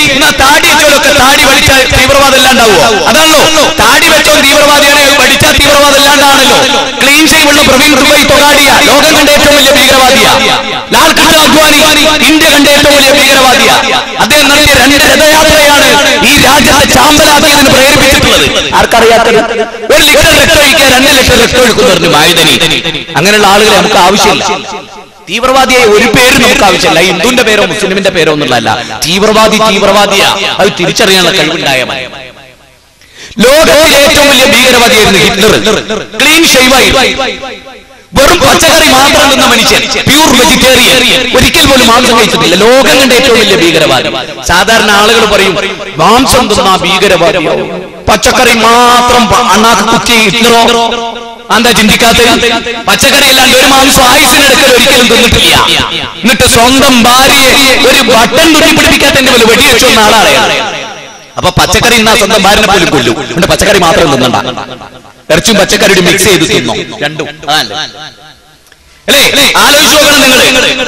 എന്നാ താടി വെച്ചോലൊക്കെ താടി പഠിച്ചാൽ തീവ്രവാദം ഇല്ലാണ്ടാവോ അതാണല്ലോ താടി വെച്ചോ തീവ്രവാദിയാണ് പഠിച്ചാൽ തീവ്രവാദം ഇല്ലാണ്ടാണല്ലോ ക്ലീൻ ഷേവുള്ള പ്രവീൺ ദുബൈ തൊഗാഡിയ ലോകം കണ്ട ഏറ്റവും വലിയ ഭീകരവാദിയാ ലാൽ കൃഷ്ണ അദ്വാനി ഇന്ത്യ കണ്ട ഏറ്റവും വലിയ ഭീകരവാദിയാ അദ്ദേഹം നടത്തിയ രണ്ട് രഥയാത്രയാണ് ഈ രാജ്യത്തെ ചാമ്പലാക്കിയതിന് പ്രേരിപ്പിച്ചിട്ടുള്ളത് ആർക്കറിയാത്തത് ഒരു ലിറ്റർ രക്തം ഒഴിക്കുക രണ്ട് ലിറ്റർ രക്തം ഒഴിക്കുന്നു പറഞ്ഞു മായുധനി അങ്ങനെയുള്ള ആളുകളെ നമുക്ക് ആവശ്യമില്ല തീവ്രവാദിയായ ഒരു പേര് നമുക്ക് ആവശ്യമില്ല ഹിന്ദുവിന്റെ പേരോ മുസ്ലിമിന്റെ പേരോ എന്നുള്ളതല്ല തീവ്രവാദി തീവ്രവാദിയാ അത് തിരിച്ചറിയാനുള്ള കഴിവുണ്ടായ മതി ലോകത്തിലെ ഏറ്റവും വലിയ ഭീകരവാദിയായിരുന്നു ഹിറ്റ്ലർ ക്ലീൻ ഷെയ്വായി വെറും പച്ചക്കറി മാത്രം നിന്ന മനുഷ്യൻ പ്യൂർ വെജിറ്റേറിയൻ ഒരിക്കൽ പോലും മാംസം കഴിച്ചിട്ടില്ല ലോകം കണ്ട ഏറ്റവും വലിയ ഭീകരവാദി സാധാരണ ആളുകൾ പറയും മാംസം തിന്നാ ഭീകരവാദി പച്ചക്കറി മാത്രം പ- അണ്ണാക്ക് കുത്തി ഹിറ്റ്ലറോ എന്താ ചിന്തിക്കാത്തത് പച്ചക്കറി അല്ലാണ്ട് ഒരു മാംസം ആയുസിനെടുക്കൽ ഒരിക്കലും തിന്നിട്ടില്ല എന്നിട്ട് സ്വന്തം ഭാര്യയെ ഒരു ബട്ടൺ തുട്ടി പിടിപ്പിക്കാത്തതിന്റെ പോലെ വെടിവെച്ചു വന്ന ആളാണ് അപ്പൊ പച്ചക്കറി ഇന്നാ സ്വന്തം ഭാര്യനെ പോലും കൊല്ലും എന്നിട്ട് പച്ചക്കറി മാത്രം തിന്നണ്ട ഇറച്ചും പച്ചക്കറിയും മിക്സ് ചെയ്ത് തിന്നോ രണ്ടും അതല്ലേ അല്ലേ ആലോചിച്ച് നോക്കണം നിങ്ങൾ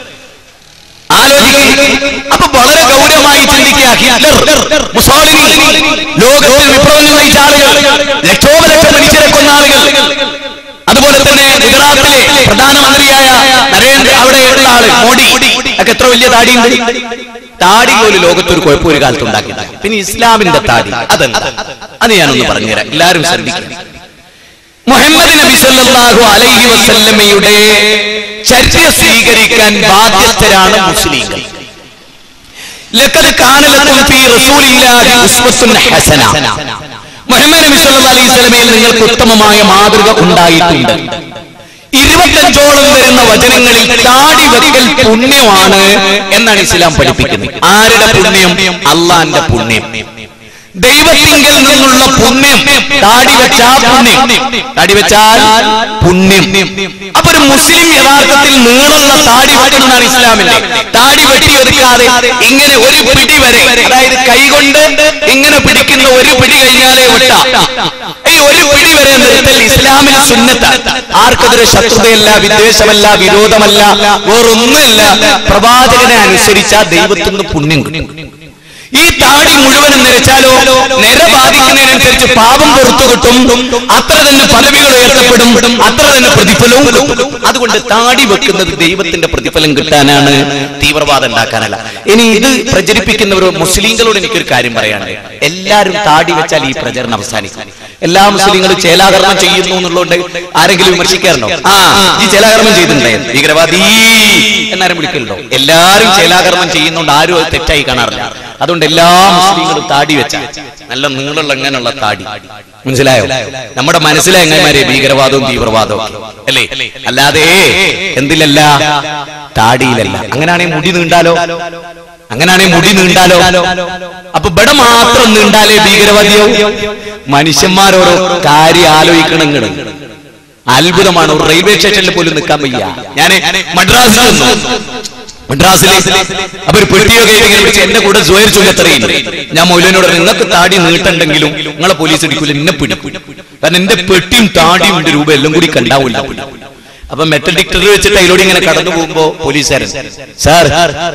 ആലോചിക്കും അപ്പൊ വളരെ ഗൗരവമായി ചിന്തിക്കുക ഹിറ്റ്ലർ മുസോളിനി ലോകത്തിൽ വിപ്ലവങ്ങൾ നയിച്ച ആളുകൾ ലക്ഷോപലക്ഷം മനുഷ്യരെ കൊന്ന ആളുകൾ അതുപോലെ തന്നെ ഗുജറാത്തിലെ പ്രധാനമന്ത്രിയായ നരേന്ദ്ര അവിടെയുള്ള ആള് മോഡി ഒക്കെ എത്ര വലിയ താടിയുണ്ട് താടി പോലും ലോകത്തൊരു കുഴപ്പം ഒരു കാലത്ത് ഉണ്ടാക്കിയില്ല പിന്നെ ഇസ്ലാമിന്റെ താടി അതെന്താ അത് ഞാനൊന്ന് പറഞ്ഞുതരാം എല്ലാവരും ശ്രദ്ധിക്കുക മുഹമ്മദ് നബി സല്ലല്ലാഹു അലൈഹി വസല്ലമയുടെ ചര്യ സ്വീകരിക്കാൻ ബാധ്യസ്ഥരാണ് മുസ്ലിങ്ങൾ ലഖദ് കാന ലക്കും ഫീ റസൂലില്ലാഹി ഉസ്വത്തുൻ ഹസന മുഹമ്മദ് നബി സല്ലല്ലാഹു അലൈഹി വസല്ലമയിൽ നിങ്ങൾക്ക് ഉത്തമമായ മാതൃക ഉണ്ടായിട്ടുണ്ട് ഇരുപത്തഞ്ചോളം വരുന്ന വചനങ്ങളിൽ താടി വെക്കൽ പുണ്യമാണ് എന്നാണ് ഇസ്ലാം പഠിപ്പിക്കുന്നത് ആരുടെ പുണ്യം അള്ളാന്റെ പുണ്യം ദൈവത്തിങ്കൽ നിന്നുള്ള പുണ്യം താടി വെച്ചാൽ പുണ്യം താടി വെച്ചാൽ പുണ്യം അപ്പൊ ഒരു മുസ്ലിം യഥാർത്ഥത്തിൽ നീളമുള്ള താടി വെക്കുന്നതാണ് ഇസ്ലാമിന്റെ താടി വെട്ടിയൊതുക്കാതെ ഇങ്ങനെ ഒരു പിടി വരെ അതായത് കൈകൊണ്ട് ഇങ്ങനെ പിടിക്കുന്ന ഒരു പിടി കഴിഞ്ഞാലേ വെട്ട ഈ ഒരു പിടി വരെ നിർത്തൽ ഇസ്ലാമിൽ സുന്നത്ത ആർക്കെതിരെ ശത്രുതയല്ല വിദ്വേഷമല്ല വിരോധമല്ല വേറൊന്നുമില്ല പ്രവാചകനെ അനുസരിച്ച ദൈവത്തിന് പുണ്യം കിട്ടും ഈ താടി മുഴുവനും നിരച്ചാലോ നിര ബാധിക്കുന്നതിനനുസരിച്ച് പാപം പുറത്തു കിട്ടും അത്ര തന്നെ പദവികൾ ഉയർത്തപ്പെടും അത്ര തന്നെ പ്രതിഫലവും കിട്ടും അതുകൊണ്ട് താടി വെക്കുന്നത് ദൈവത്തിന്റെ പ്രതിഫലം കിട്ടാനാണ് തീവ്രവാദം ഉണ്ടാക്കാനല്ല ഇനി ഇത് പ്രചരിപ്പിക്കുന്നവർ മുസ്ലിങ്ങളോട് എനിക്കൊരു കാര്യം പറയാനുണ്ട് എല്ലാവരും താടി വെച്ചാൽ ഈ പ്രചരണം അവസാനിക്കും എല്ലാ മുസ്ലിങ്ങളും ചേലാകർമ്മം ചെയ്യുന്നു എന്നുള്ളതുകൊണ്ട് ആരെങ്കിലും വിമർശിക്കാറുണ്ടോ ആ ഈ ചേലാകർമ്മം ചെയ്തിട്ടുണ്ടേ ഭീകരവാദി എന്നാരും വിളിക്കലുണ്ടോ എല്ലാവരും ചേലാകർമ്മം ചെയ്യുന്നതുകൊണ്ട് ആരും അത് തെറ്റായി കാണാറില്ല അതുകൊണ്ട് എല്ലാ മുസ്ലിങ്ങളും താടി വെച്ച നല്ല നീളമുള്ള എങ്ങനെയുള്ള താടി മനസ്സിലായോ നമ്മുടെ മനസ്സിലെ എങ്ങനെമാരെ ഭീകരവാദവും തീവ്രവാദവും ഒക്കെ. അല്ലേ അല്ലാതെ എന്തിലല്ല താടിയിലല്ല അങ്ങനെയാണെങ്കിൽ മുടി നീണ്ടാലോ അങ്ങനെയാണെങ്കിൽ മുടി നീണ്ടാലോ അപ്പൊ ഇവിടെ മാത്രം നീണ്ടാലേ ഭീകരവാദിയോ മനുഷ്യന്മാരോരോ കാര്യം ആലോചിക്കണം ഇങ്ങള്. അത്ഭുതമാണ് ഒരു റെയിൽവേ സ്റ്റേഷനിൽ പോലും നിൽക്കാൻ വയ്യ ഞാന് മദ്രാസിൽ നിന്നു മദ്രാസിലെ അപ്പൊ ഒരു പെട്ടിയൊക്കെ ഇങ്ങനെ വിളിച്ച് എന്റെ കൂടെ ജോയർ ചുങ്കത്തറയും ഞാൻ മൗലനോട് പറഞ്ഞു, നിങ്ങൾക്ക് താടി നീട്ടുണ്ടെങ്കിലും നിങ്ങളെ പോലീസ് ഇടിക്കൂല എന്നെ പിടിക്കും കാരണം എന്റെ പെട്ടിയും താടിയും ഉണ്ട് രൂപ എല്ലാം കൂടി കണ്ടാവില്ല അപ്പൊ മെറ്റൽ ഡിക്ടർ വെച്ചിട്ട് അതിലൂടെ ഇങ്ങനെ കടന്നു പോകുമ്പോ പോലീസുകാരൻ സാർ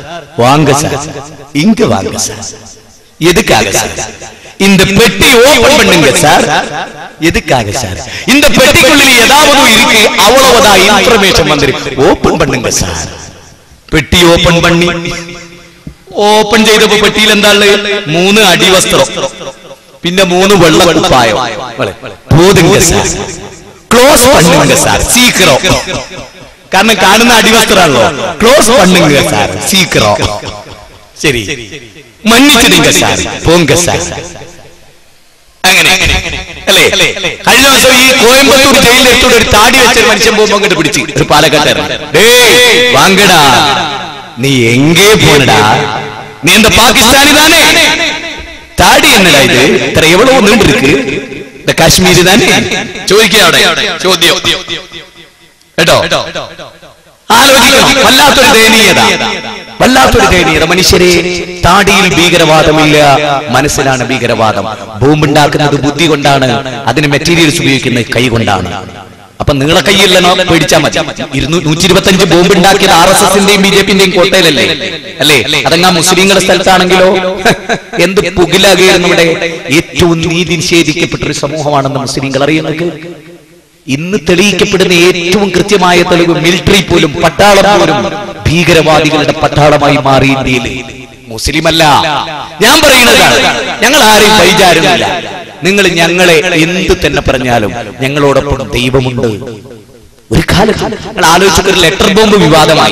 വാങ്ക സാർ ഇങ്ക വാങ്ക സാർ எதுக்காக சார் இந்த பெட்டி ஓபன் பண்ணுங்க சார் எதுக்காக சார் இந்த பெட்டிக்குள்ள ஏதாவது இருக்கு அவ்வளவுதான் இன்ஃபர்மேஷன் வந்திருக்கு ஓபன் பண்ணுங்க சார் പെട്ടി ഓപ്പൺ പണി ഓപ്പൺ ചെയ്തപ്പോ പെട്ടിയിൽ എന്താ ഉള്ളത് മൂന്ന് അടിവസ്ത്രം പിന്നെ മൂന്ന് വെള്ള കുപ്പായം പോതുങ്ക സാർ ക്ലോസ് പണ്ണുങ്ക സാർ സീക്രോ കാരണം കാണുന്ന അടിവസ്ത്രമാണല്ലോ ക്ലോസ് പണ്ണുങ്ക സാർ സീക്രോ ശരി മன்னிச்சிடுங்க സാർ പോങ്ക സാർ അങ്ങനെ അല്ലേ കഴിഞ്ഞ ദിവസം ഈ കോയമ്പത്തൂർ ജയിലിലെത്തോടെ ഒരു താടി വെച്ച ഒരു മനുഷ്യൻ പോകുമ്പോ അങ്ങോട്ട് പിടിച്ച് ഒരു പാലക്കാട്ടുകാരൻ ഡേയ് വാങ്കടാ നീ എങ്കേ പോണടാ നീ എന്താ പാകിസ്ഥാനി താനേ താടി എന്നടാ ഇത് ഇത്ര എവ്വളവോ നീണ്ടിருக்கு ഇത് കാശ്മീരി താനേ ചോദിക്കുക അവിടെ ചോദ്യം കേട്ടോ ആലോചിക്കണം വല്ലാത്തൊരു ദയനീയത വല്ലാത്തൊരു ദയനീയത മനുഷ്യരെ താടിയിൽ ഭീകരവാദമില്ല മനസ്സിലാണ് ഭീകരവാദം ബോംബുണ്ടാക്കുന്നത് ബുദ്ധി കൊണ്ടാണ് അതിന് മെറ്റീരിയൽസ് ഉപയോഗിക്കുന്നത് കൈ കൊണ്ടാണ് അപ്പൊ അപ്പൊ നിങ്ങളെ കയ്യില്ലനോ പേടിച്ചാൽ മതി ഇരുന്നൂ നൂറ്റി ഇരുപത്തഞ്ച് ബോംബ് ഉണ്ടാക്കിയത് ആർ എസ് എസിന്റെയും ബി ജെ പിന്റെയും കോട്ടയിലല്ലേ അല്ലേ അതങ്ങാ മുസ്ലിങ്ങളുടെ സ്ഥലത്താണെങ്കിലോ എന്ത് പുകിലാകുകയാണ് ഇവിടെ ഏറ്റവും നീതി നിഷേധിക്കപ്പെട്ട ഒരു സമൂഹമാണെന്ന് മുസ്ലിങ്ങൾ അറിയുന്നത് ഇന്ന് തെളിയിക്കപ്പെടുന്ന ഏറ്റവും കൃത്യമായ തെളിവ് മിലിറ്ററി പോലും പട്ടാളം പോലും ഭീകരവാദികളുടെ പട്ടാളമായി മാറി ഇന്ത്യയിൽ മുസ്ലിമല്ല ഞാൻ പറയുന്നതാണ് ഞങ്ങൾ ആരെയും വൈചാരുന്നില്ല നിങ്ങൾ ഞങ്ങളെ എന്ത് തന്നെ പറഞ്ഞാലും ഞങ്ങളോടൊപ്പം ദൈവമുണ്ട് ഒരു കാലത്ത് നിങ്ങൾ ആലോചിച്ചൊക്കെ ഒരു ലെറ്റർ ബോംബ് വിവാദമായി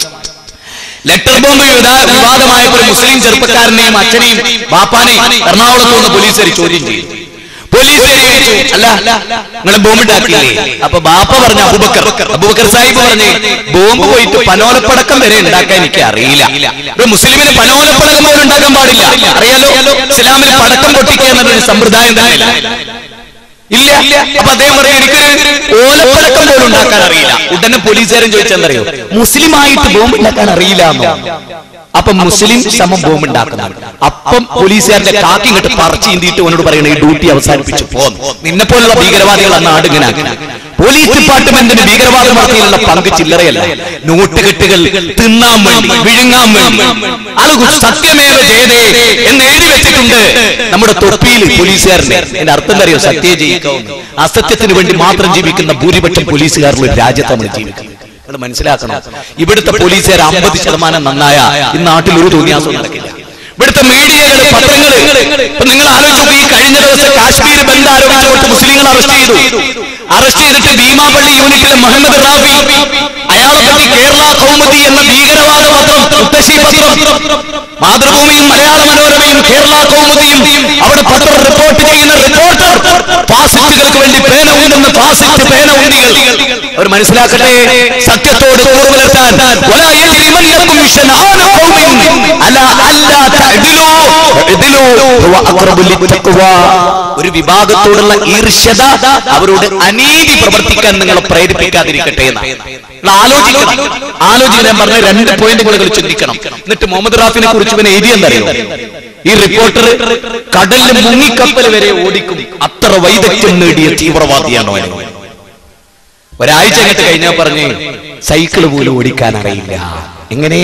ലെറ്റർ ബോംബ് വിവാ- വിവാദമായപ്പോൾ ഒരു മുസ്ലിം ചെറുപ്പക്കാരനെയും അച്ഛനെയും ബാപ്പാനെയും എറണാകുളത്ത് നിന്ന് പോലീസുകാർ ചോദ്യം ചെയ്തു പോലീസുകാരെ ചോദിച്ചു, അല്ല നിങ്ങൾ ബോംബ് ഉണ്ടാക്കിയില്ലേ അപ്പൊ ബാപ്പ പറഞ്ഞു അബുബക്കർ അബുബക്കർ സാഹിബ് പറഞ്ഞു ബോംബ് പോയിട്ട് പനോലപ്പടക്കം വരെ ഉണ്ടാക്കാൻ എനിക്ക് അറിയില്ല ഒരു മുസ്ലിമിന് പനോലപ്പടക്കം പോലും ഉണ്ടാക്കാൻ പാടില്ല അറിയാലോ ഇസ്ലാമിൽ പടക്കം പൊട്ടിക്കുക എന്നൊരു സമ്പ്രദായം തന്നെ ഇല്ല അപ്പൊ അദ്ദേഹം പറയും എനിക്ക് ഓലപ്പടക്കം പോലും ഉണ്ടാക്കാൻ അറിയില്ല ഉടനെ പോലീസുകാരൻ ചോദിച്ചെന്തറിയോ മുസ്ലിം ആയിട്ട് ബോംബ് ഉണ്ടാക്കാൻ അറിയില്ല എന്നോ അപ്പൊ മുസ്ലിം സമം ബോംബ് ഉണ്ടാക്കുന്നത് അപ്പം പോലീസുകാരന്റെ കാക്കി ഇങ്ങോട്ട് പറിച്ച് ഇന്തിയിട്ട് അവനോട് പറയണ ഈ ഡ്യൂട്ടി അവസാനിപ്പിച്ചു പോന്നു നിന്നെ പോലുള്ള ഭീകരവാദികൾ ആ നാട് ഇങ്ങനെ ആക്കി പോലീസ് ഡിപ്പാർട്ട്മെന്റിന് ഭീകരവാദ വാർത്തയിലുള്ള പങ്ക് ചില്ലറയല്ല നോട്ടുകെട്ടുകൾ തിന്നാൻ വേണ്ടി വിഴുങ്ങാൻ വേണ്ടി ആളുകൾ സത്യമേവ ജയതേ എന്ന് എഴുതി വെച്ചിട്ടുണ്ട് നമ്മുടെ തൊപ്പിയിൽ പോലീസുകാരനെ എന്റെ അർത്ഥം അറിയോ സത്യം ജയിക്കാവുന്നു അസത്യത്തിന് വേണ്ടി മാത്രം ജീവിക്കുന്ന ഭൂരിപക്ഷം പോലീസുകാരുടെ ഒരു രാജ്യത്ത് നമ്മൾ ജീവിക്കുന്നത് നിങ്ങൾ മനസ്സിലാക്കണം ഇവിടുത്തെ പോലീസുകാർ അമ്പത് ശതമാനം നന്നായ ഈ നാട്ടിൽ ഒരു തോന്നിയാസം നടക്കില്ല ഇവിടുത്തെ മീഡിയകൾ പത്രങ്ങൾ ഇപ്പൊ നിങ്ങൾ ആലോചിച്ചു ഈ കഴിഞ്ഞ ദിവസം കാശ്മീർ ബന്ദ് ആരോപിച്ചുകൊണ്ട് മുസ്ലിങ്ങൾ അറസ്റ്റ് ചെയ്തു അറസ്റ്റ് ചെയ്തിട്ട് ഭീമാപള്ളി യൂണിറ്റിലെ മുഹമ്മദ് റാഫി അയാളെ പറ്റി കേരള കൗമുദി എന്ന ഭീകരവാദ പത്രം മുത്തശ്ശി പത്രം മാതൃഭൂമിയും മലയാള മനോരമയും കേരള കൗമുദിയും അവിടെ പത്രം റിപ്പോർട്ട് ചെയ്യുന്ന റിപ്പോർട്ടർ ഫാസിസ്റ്റുകൾക്ക് വേണ്ടി പേന ഉണ്ടെന്ന് ഫാസിസ്റ്റ് പേന ഉണ്ടികൾ അവർ മനസ്സിലാക്കട്ടെ സത്യത്തോട് കൂറ് പുലർത്താൻ ولا يجرمنكم شنآن قوم على ألا تعدلوا اعدلوا هو أقرب للتقوى ഒരു വിഭാഗത്തോടുള്ള ഈർഷ്യത അവരോട് അനീതി പ്രവർത്തിക്കാൻ നിങ്ങളെ പ്രേരിപ്പിക്കാതിരിക്കട്ടെ എന്നാണ് നിങ്ങൾ ആലോചിക്കണം ആലോചിക്കാൻ ഞാൻ പറഞ്ഞ രണ്ട് പോയിന്റുകൾ നിങ്ങൾ ചിന്തിക്കണം എന്നിട്ട് മുഹമ്മദ് റാഫിനെ കുറിച്ച് ഇവൻ എഴുതിയെന്നറിയോ ഈ റിപ്പോർട്ടർ കടലിൽ മുങ്ങിക്കപ്പൽ വരെ ഓടിക്കും അത്ര വൈദഗ്ധ്യം നേടിയ തീവ്രവാദിയാണോ അവൻ ഒരാഴ്ച അങ്ങോട്ട് കഴിഞ്ഞാൽ പറഞ്ഞ് സൈക്കിൾ പോലും ഓടിക്കാൻ അറിയില്ല എങ്ങനെ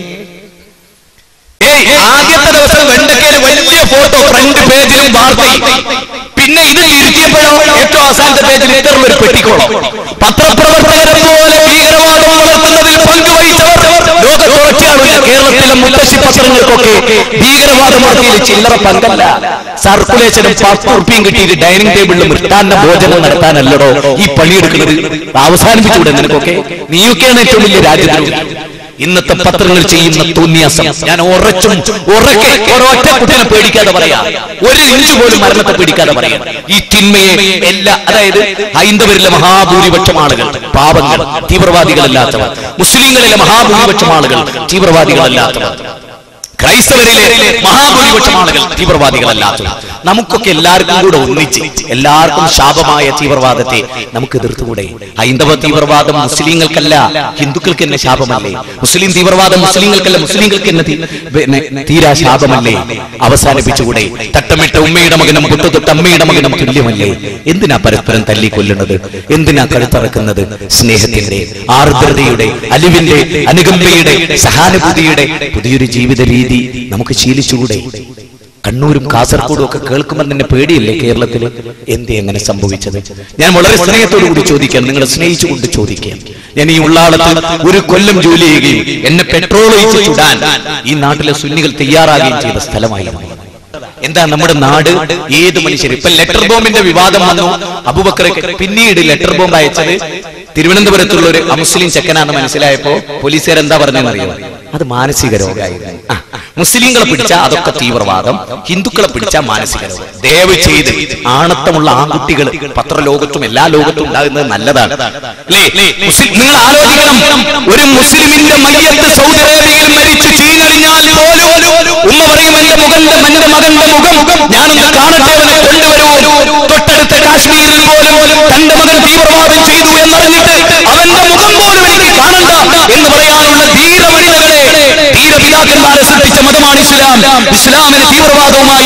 ഏയ് ആദ്യത്തെ ദിവസം വെണ്ടക്കയില് വലിയ ഫോട്ടോ ഫ്രണ്ട് പേജിലും വാർത്തയും പിന്നെ ഇത് തിരുത്തിയപ്പോഴോ ഏറ്റവും അവസാനത്തെ പേജിൽ ഇത്തരം ഒരു പെട്ടിക്കോളം പത്രപ്രവർത്തകരെ പോലെ ഭീകരവാദം വളർത്തുന്നതിൽ പങ്കുവഹിച്ചവർ ലോകത്തൊറ്റയാളില്ല കേരളത്തിലെ മുത്തശ്ശി പത്രങ്ങൾക്കൊക്കെ ഭീകരവാദ വാർത്തയിൽ ചില്ലറ പങ്കല്ല സർക്കുലേഷനും പത്ത് ഉറുപ്പിയും കിട്ടിയിട്ട് ഡൈനിങ് ടേബിളിൽ മൃഷ്ടാന്ന ഭോജനം നടത്താനല്ലടോ ഈ പണിയെടുക്കുന്നത് അവസാനിപ്പിച്ചുകൂടെ നിനക്കൊക്കെ നീയൊക്കെയാണ് ഏറ്റവും വലിയ രാജ്യത്തിന് ഇന്നത്തെ പത്രങ്ങൾ ചെയ്യുന്ന തോന്നിയാസം ഞാൻ ഉറച്ചും ഉറക്കെ ഒരൊറ്റ കുട്ടിനെ പേടിക്കാതെ പറയാം ഒരു ഇഞ്ച് പോലും മരണത്തെ പേടിക്കാതെ പറയാം ഈ തിന്മയെ എല്ലാ അതായത് ഹൈന്ദവരിലെ മഹാഭൂരിപക്ഷം ആളുകൾ പാപങ്ങൾ തീവ്രവാദികളല്ലാത്തവർ മുസ്ലിങ്ങളിലെ മഹാഭൂരിപക്ഷം ആളുകൾ തീവ്രവാദികളല്ലാത്തവർ ക്രൈസ്തവരിലെ മഹാഭൂരിപക്ഷം ആളുകൾ തീവ്രവാദികളല്ലാത്തവർ നമുക്കൊക്കെ എല്ലാവർക്കും കൂടെ ഒന്നിച്ച് എല്ലാവർക്കും ശാപമായ തീവ്രവാദത്തെ നമുക്ക് എതിർത്തുകൂടെ ഹൈന്ദവ തീവ്രവാദം മുസ്ലിങ്ങൾക്കല്ല ഹിന്ദുക്കൾക്ക് തന്നെ ശാപമല്ലേ മുസ്ലിം തീവ്രവാദം മുസ്ലിങ്ങൾക്കല്ല മുസ്ലിങ്ങൾക്ക് തന്നെ തീ- പിന്നെ തീരാ ശാപമല്ലേ അവസാനിപ്പിച്ചുകൂടെ തട്ടമിട്ട ഉമ്മയുടെ മകനും പൊട്ടുതൊട്ട അമ്മയുടെ മകനും തുല്യമല്ലേ എന്തിനാ പരസ്പരം തല്ലിക്കൊല്ലുന്നത് എന്തിനാ കഴുത്തറക്കുന്നത് സ്നേഹത്തിന്റെ ആർദ്രതയുടെ അലിവിന്റെ അനുകമ്പയുടെ സഹാനുഭൂതിയുടെ പുതിയൊരു ജീവിത രീതി നമുക്ക് ശീലിച്ചുകൂടെ കണ്ണൂരും കാസർഗോഡും ഒക്കെ കേൾക്കുമ്പോൾ തന്നെ പേടിയല്ലേ കേരളത്തിൽ എന്തേ എങ്ങനെ സംഭവിച്ചത് ഞാൻ വളരെ സ്നേഹത്തോടു കൂടി ചോദിക്കാം നിങ്ങളെ സ്നേഹിച്ചുകൊണ്ട് ചോദിക്കാം ഞാൻ ഈ ഉള്ളാളത്ത് ഒരു കൊല്ലം ജോലി ചെയ്യുകയും എന്നെ പെട്രോൾ ഒഴിച്ച് ചുടാൻ ഈ നാട്ടിലെ സുന്നികൾ തയ്യാറാകുകയും ചെയ്ത സ്ഥലമായിരുന്നു എന്താ നമ്മുടെ നാട് ഏത് മനുഷ്യർ ഇപ്പൊ ലെറ്റർ ബോംബിന്റെ വിവാദം വന്നു അബുബക്കറൊക്കെ പിന്നീട് ലെറ്റർ ബോംബ് അയച്ചത് തിരുവനന്തപുരത്തുള്ള ഒരു അമുസ്ലിം ചെക്കനാന്ന് മനസ്സിലായപ്പോ പോലീസുകാർ എന്താ പറഞ്ഞെന്നറിയോ അത് മാനസിക രോഗമായിരുന്നു ആ, മുസ്ലിങ്ങളെ പിടിച്ച അതൊക്കെ തീവ്രവാദം ഹിന്ദുക്കളെ പിടിച്ച മാനസിക രോഗം ദയവ് ചെയ്ത് ആണത്തമുള്ള ആൺകുട്ടികൾ പത്രലോകത്തും എല്ലാ ലോകത്തും ഉണ്ടാകുന്നത് നല്ലതാണ് അല്ലേ മുസ്ലിം- നിങ്ങൾ ആലോചിക്കണം ഒരു മുസ്ലിമിന്റെ മയ്യത്ത് സൗദി അറേബ്യയിൽ മരിച്ച് ചീനറിഞ്ഞാൽ പോലും ഉമ്മ പറയും എന്റെ മുഖന്റെ എന്റെ മകന്റെ മുഖം ഞാനൊന്ന് കാണട്ടെ അവനെ കൊണ്ടുവരൂ തൊട്ടടുത്ത കാശ്മീരിൽ പോലും തന്റെ മകൻ തീവ്രവാദം ചെയ്തു എന്നറിഞ്ഞിട്ട് അവന്റെ മുഖം പോലും എനിക്ക് കാണണ്ട എന്ന് പറയാനുള്ള ധീര വനിതകളെ ധീരപിതാക്കന്മാരെ സൃഷ്ടിച്ച മതമാണ് ഇസ്ലാം ഇസ്ലാമിന് തീവ്രവാദവുമായി ബന്ധമില്ല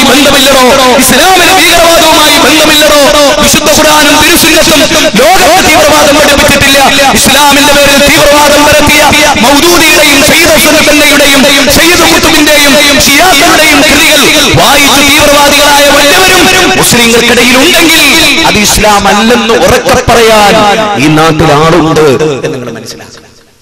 ബന്ധമില്ലടോ ഇസ്ലാമിന് ഭീകരവാദവുമായി ബന്ധമില്ലടോ വിശുദ്ധ ഖുർആനും തിരുസുന്നത്തും ലോകത്ത് തീവ്രവാദം പഠിപ്പിച്ചിട്ടില്ല ഇസ്ലാമിന്റെ പേരിൽ തീവ്രവാദം പരത്തിയ മൗദൂദിയുടെയും സയ്യിദ് ഹസൻ ബന്നയുടെയും സയ്യിദ് കുത്തുബിന്റെയും ഷിയാക്കളുടെയും കൃതികൾ വായിച്ച് തീവ്രവാദികളായ വല്ലവരും മുസ്ലിങ്ങൾക്കിടയിൽ ഉണ്ടെങ്കിൽ അത് ഇസ്ലാം അല്ലെന്ന് ഉറക്കെ പറയാൻ ഈ നാട്ടിൽ ആളുണ്ട് എന്ന് നിങ്ങൾ മനസ്സിലാക്കണം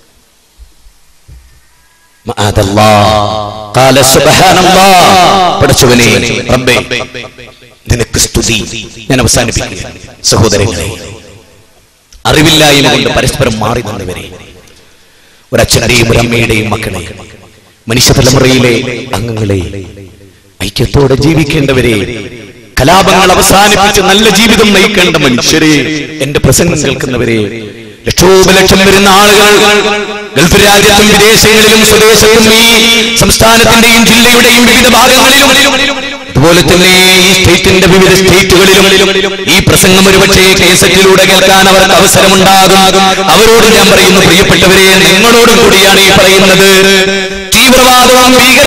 മഅദല്ലാ. ഖാല സുബ്ഹാനല്ലാ. പടച്ചവനെ റബ്ബേ നിനക്ക് സ്തുതി ഞാൻ അവസാനിപ്പിക്കുക സഹോദരങ്ങളെ അറിവില്ലായ്മ കൊണ്ട് പരസ്പരം മാറി നിന്നവരെ ഒരച്ഛന്റെയും ഒരമ്മയുടെയും മക്കളെ മനുഷ്യ തലമുറയിലെ അംഗങ്ങളെ ഐക്യത്തോടെ ജീവിക്കേണ്ടവരെ കലാപങ്ങൾ അവസാനിപ്പിച്ച് നല്ല ജീവിതം നയിക്കേണ്ട മനുഷ്യരെ എന്റെ പ്രസംഗം കേൾക്കുന്നവരെ ലക്ഷോപലക്ഷം വരുന്ന ആളുകൾ ഗൾഫ് രാജ്യത്തും വിദേശങ്ങളിലും സ്വദേശത്തും ഈ സംസ്ഥാനത്തിന്റെയും ജില്ലയുടെയും വിവിധ ഭാഗങ്ങളിലും അതുപോലെ തന്നെ ഈ സ്റ്റേറ്റിന്റെ വിവിധ സ്റ്റേറ്റുകളിലും ഈ പ്രസംഗം ഒരുപക്ഷേ കേസറ്റിലൂടെ കേൾക്കാൻ അവർക്ക് അവസരമുണ്ടാകും അവരോട് ഞാൻ പറയുന്നു പ്രിയപ്പെട്ടവരെ നിങ്ങളോടും കൂടിയാണ് ഈ പറയുന്നത് തീവ്രവാദവും ഭീകര